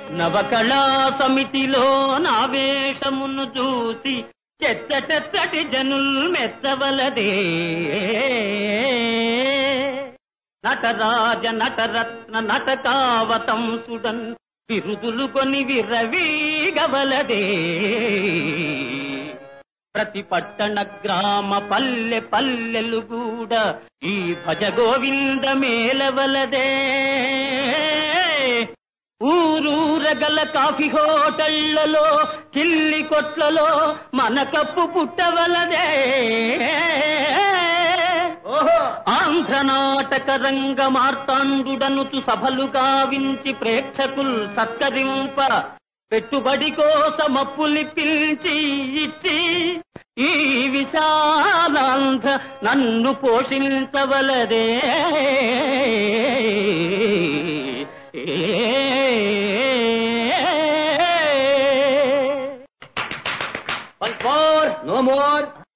నవకళా సమితిలో నా వేషమును చూసి చెత్తటెత్తటి జనుల్ మెత్తవలదే నటరాజ నటరత్న నటకావతంసుడన్ బిరుదులు కొని విర్రవీగవలదే ప్రతి పట్టణ గ్రామ పల్లె పల్లెలు కూడా ఈ భజ గోవింద మేలవలదే ఊరూరగల కాఫీ హోటళ్లలో కిల్లి కొట్లలో మన కప్పు పుట్టవలదే ఓహో ఆంధ్ర నాటక రంగ మార్తాండుడనుతు సభలు గావించి ప్రేక్షకుల్ సత్కరింప పెట్టుబడి కోసమప్పులి పిలిచి ఇచ్చి ఈ విశాలాంధ్ర నన్ను పోషించవలదే వన్స్ మోర్ నో మోర్